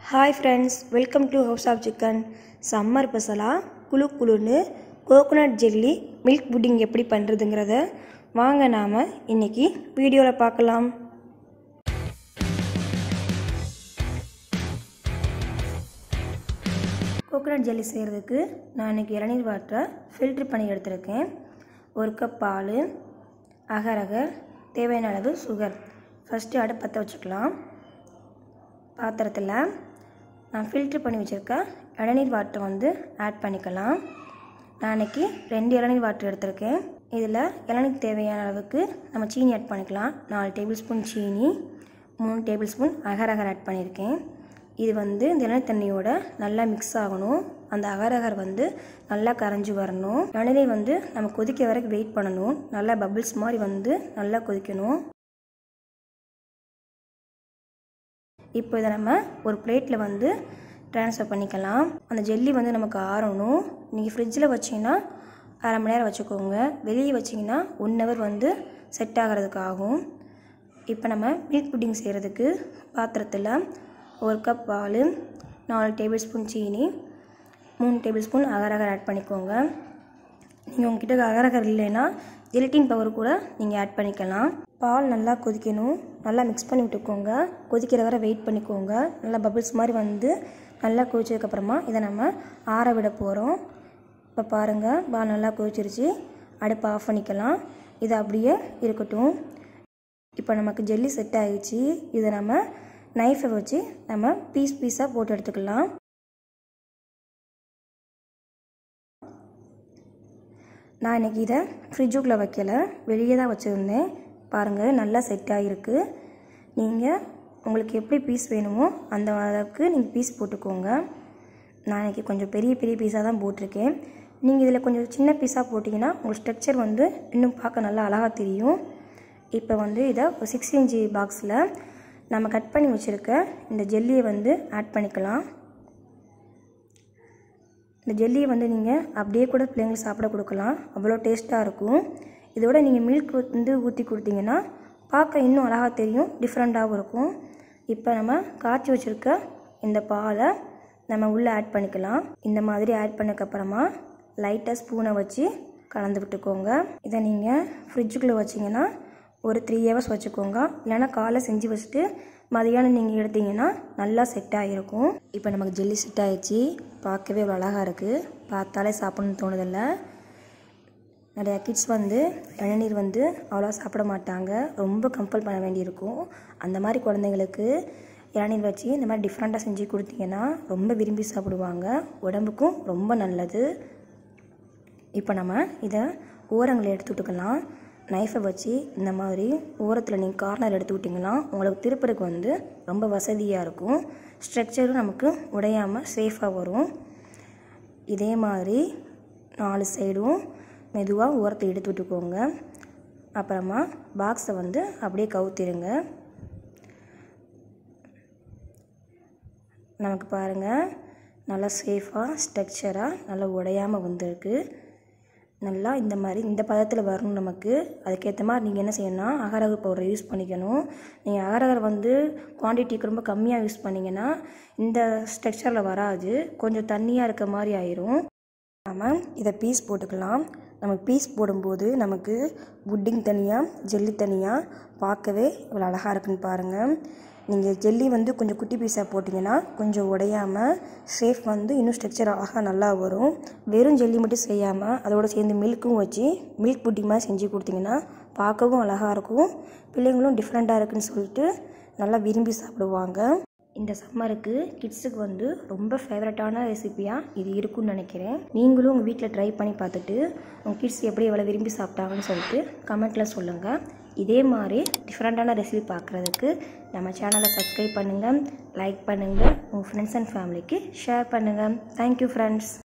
hi friends welcome to house of chicken summer ஸ்பெஷலாக குழு குழுன்னு கோகோனட் ஜெல்லி மில்க் புட்டிங் எப்படி பண்ணுறதுங்கிறத வாங்க நாம் இன்றைக்கி வீடியோவில் பார்க்கலாம் கோகோனட் ஜெல்லி செய்கிறதுக்கு நான் இன்றைக்கி இளநீர் வாட்டரை ஃபில்ட்ரு பண்ணி எடுத்திருக்கேன் ஒரு கப் பால் அகரகர் தேவையான அளவு சுகர் ஃபஸ்ட்டு அடுப்பு பற்ற வச்சுக்கலாம் பாத்திரத்தில் நான் ஃபில்ட்ரு பண்ணி வச்சுருக்க இளநீர் வாட்டரை வந்து ஆட் பண்ணிக்கலாம் நான் அன்றைக்கி ரெண்டு இளநீர் வாட்டர் எடுத்திருக்கேன் இதில் இளநீர் தேவையான அளவுக்கு நம்ம சீனி ஆட் பண்ணிக்கலாம் நாலு டேபிள் ஸ்பூன் சீனி மூணு டேபிள் ஸ்பூன் அகரகர் ஆட் பண்ணியிருக்கேன் இது வந்து இந்த இளநீர் தண்ணியோட நல்லா மிக்ஸ் ஆகணும் அந்த அகரகர் வந்து நல்லா கரைஞ்சி வரணும் இளநீர் வந்து நம்ம கொதிக்க வரைக்கும் வெயிட் பண்ணணும் நல்லா பபிள்ஸ் மாதிரி வந்து நல்லா கொதிக்கணும் இப்போ இதை நம்ம ஒரு பிளேட்டில் வந்து ட்ரான்ஸ்ஃபர் பண்ணிக்கலாம் அந்த ஜெல்லி வந்து நமக்கு ஆறணும் நீங்கள் ஃப்ரிட்ஜில் வச்சிங்கன்னா அரை மணி நேரம் வச்சுக்கோங்க வெளியே வச்சிங்கன்னா ஒன் ஹவர் வந்து செட் ஆகிறதுக்கு ஆகும் இப்போ நம்ம மில்க் புட்டிங் செய்கிறதுக்கு பாத்திரத்தில் ஒரு கப் பால் நாலு டேபிள் ஸ்பூன் சீனி மூணு டேபிள் ஸ்பூன் அகரகர் ஆட் பண்ணிக்கோங்க நீங்கள் உங்ககிட்ட அகரகர் இல்லைன்னா ஜெலட்டின் பவர் கூட நீங்கள் ஆட் பண்ணிக்கலாம் பால் நல்லா கொதிக்கணும் நல்லா மிக்ஸ் பண்ணி விட்டுக்கோங்க கொதிக்கிற வரை வெயிட் பண்ணிக்கோங்க நல்லா பபிள்ஸ் மாதிரி வந்து நல்லா கொதிச்சதுக்கப்புறமா இதை நம்ம ஆற விட போகிறோம் இப்போ பாருங்கள் பால் நல்லா கொதிச்சிருச்சு அடுப்பை ஆஃப் பண்ணிக்கலாம் இது அப்படியே இருக்கட்டும் இப்போ நமக்கு ஜெல்லி செட் ஆகிடுச்சு இதை நம்ம நைஃபை வச்சு நம்ம பீஸ் பீஸாக போட்டு எடுத்துக்கலாம் நான் இன்றைக்கி இதை ஃப்ரிட்ஜுக்குள்ளே வைக்கல வெளியே தான் வச்சுருந்தேன் பாருங்கள் நல்லா செட் ஆகிருக்கு நீங்கள் உங்களுக்கு எப்படி பீஸ் வேணுமோ அந்த அளவுக்கு நீங்கள் பீஸ் போட்டுக்கோங்க நான் இன்றைக்கி கொஞ்சம் பெரிய பெரிய பீஸாக தான் போட்டிருக்கேன் நீங்கள் இதில் கொஞ்சம் சின்ன பீஸாக போட்டிங்கன்னா உங்களுக்கு ஸ்ட்ரக்சர் வந்து இன்னும் பார்க்க நல்லா அழகாக தெரியும் இப்போ வந்து இதை ஒரு சிக்ஸ் இன்ச்சி பாக்ஸில் நம்ம கட் பண்ணி வச்சுருக்க இந்த ஜெல்லியை வந்து ஆட் பண்ணிக்கலாம் இந்த ஜெல்லியை வந்து நீங்கள் அப்படியே கூட பிள்ளைங்களுக்கு சாப்பிட கொடுக்கலாம் அவ்வளோ டேஸ்ட்டாக இருக்கும் இதோட நீங்கள் மில்க் வந்து ஊற்றி கொடுத்தீங்கன்னா பார்க்க இன்னும் அழகாக தெரியும் டிஃப்ரெண்ட்டாகவும் இருக்கும் இப்போ நம்ம காய்ச்சி வச்சுருக்க இந்த பாலை நம்ம உள்ளே ஆட் பண்ணிக்கலாம் இந்த மாதிரி ஆட் பண்ணக்கப்புறமா லைட்டாக ஸ்பூனை வச்சு கலந்து விட்டுக்கோங்க இதை நீங்கள் ஃப்ரிட்ஜுக்குள்ளே வச்சிங்கன்னா ஒரு த்ரீ ஹவர்ஸ் வச்சுக்கோங்க இல்லைனா காலை செஞ்சு வச்சுட்டு மதியானம் நீங்கள் எடுத்தீங்கன்னா நல்லா செட் ஆகிருக்கும் இப்போ நமக்கு ஜெல்லி செட் ஆகிடுச்சு பார்க்கவே இவ்வளோ அழகாக இருக்குது பார்த்தாலே சாப்பிடணும்னு தோணுதில்ல நிறையா கிட்ஸ் வந்து இளநீர் வந்து அவ்வளோ சாப்பிட மாட்டாங்க ரொம்ப கம்பல் பண்ண வேண்டியிருக்கும் அந்த மாதிரி குழந்தைங்களுக்கு இளநீர் வச்சு இந்த மாதிரி டிஃப்ரெண்ட்டாக செஞ்சு கொடுத்தீங்கன்னா ரொம்ப விரும்பி சாப்பிடுவாங்க உடம்புக்கும் ரொம்ப நல்லது இப்போ நம்ம இதை ஓரங்களை எடுத்து விட்டுக்கலாம் நைஃபை வச்சு இந்த மாதிரி ஓரத்தில் நீங்கள் கார்னர் எடுத்து விட்டிங்கன்னா உங்களுக்கு திருப்பறதுக்கு வந்து ரொம்ப வசதியாக இருக்கும் ஸ்ட்ரக்சரும் நமக்கு உடையாமல் சேஃபாக வரும் இதே மாதிரி நாலு சைடும் மெதுவாக ஓரத்தை எடுத்து விட்டுக்கோங்க அப்புறமா பாக்ஸை வந்து அப்படியே கவுத்திருங்க நமக்கு பாருங்கள் நல்லா சேஃபாக ஸ்ட்ரக்சராக நல்லா உடையாமல் வந்திருக்கு நல்லா இந்த மாதிரி இந்த பதத்தில் வரணும் நமக்கு அதுக்கேற்ற மாதிரி நீங்கள் என்ன செய்யணும்னா அகரகர் பவுடரை யூஸ் பண்ணிக்கணும் நீங்கள் அகரகர் வந்து குவான்டிட்டிக்கு ரொம்ப கம்மியாக யூஸ் பண்ணிங்கன்னா இந்த ஸ்ட்ரக்சரில் வராது கொஞ்சம் தண்ணியாக இருக்க மாதிரி ஆயிரும் நம்ம இதை பீஸ் போட்டுக்கலாம் நமக்கு பீஸ் போடும்போது நமக்கு புட்டிங் தனியாக ஜெல்லி தனியாக பார்க்கவே இவ்வளோ அழகாக இருக்குன்னு பாருங்கள் நீங்கள் ஜெல்லி வந்து கொஞ்சம் குட்டி பீஸாக போட்டிங்கன்னா கொஞ்சம் உடையாமல் ஷேப் வந்து இன்னும் ஸ்ட்ரக்சர் அழகாக நல்லா வரும் வெறும் ஜெல்லி மட்டும் செய்யாமல் அதோடு சேர்ந்து மில்க்கும் வச்சு மில்க் புட்டிங் மாதிரி செஞ்சு கொடுத்தீங்கன்னா பார்க்கவும் அழகாக இருக்கும் பிள்ளைங்களும் டிஃப்ரெண்ட்டாக இருக்குன்னு சொல்லிட்டு நல்லா விரும்பி சாப்பிடுவாங்க இந்த சம்மருக்கு கிட்ஸுக்கு வந்து ரொம்ப ஃபேவரட்டான ரெசிப்பியாக இது இருக்கும்னு நினைக்கிறேன் நீங்களும் உங்கள் வீட்டில் ட்ரை பண்ணி பார்த்துட்டு உங்கள் கிட்ஸ் எப்படி எவ்வளோ விரும்பி சாப்பிட்டாங்கன்னு சொல்லிட்டு கமெண்ட்டில் சொல்லுங்கள் இதே மாதிரி டிஃப்ரெண்ட்டான ரெசிபி பார்க்குறதுக்கு நம்ம சேனலை சப்ஸ்கிரைப் பண்ணுங்கள் லைக் பண்ணுங்கள் உங்கள் ஃப்ரெண்ட்ஸ் அண்ட் ஃபேமிலிக்கு ஷேர் பண்ணுங்கள் தேங்க்யூ ஃப்ரெண்ட்ஸ்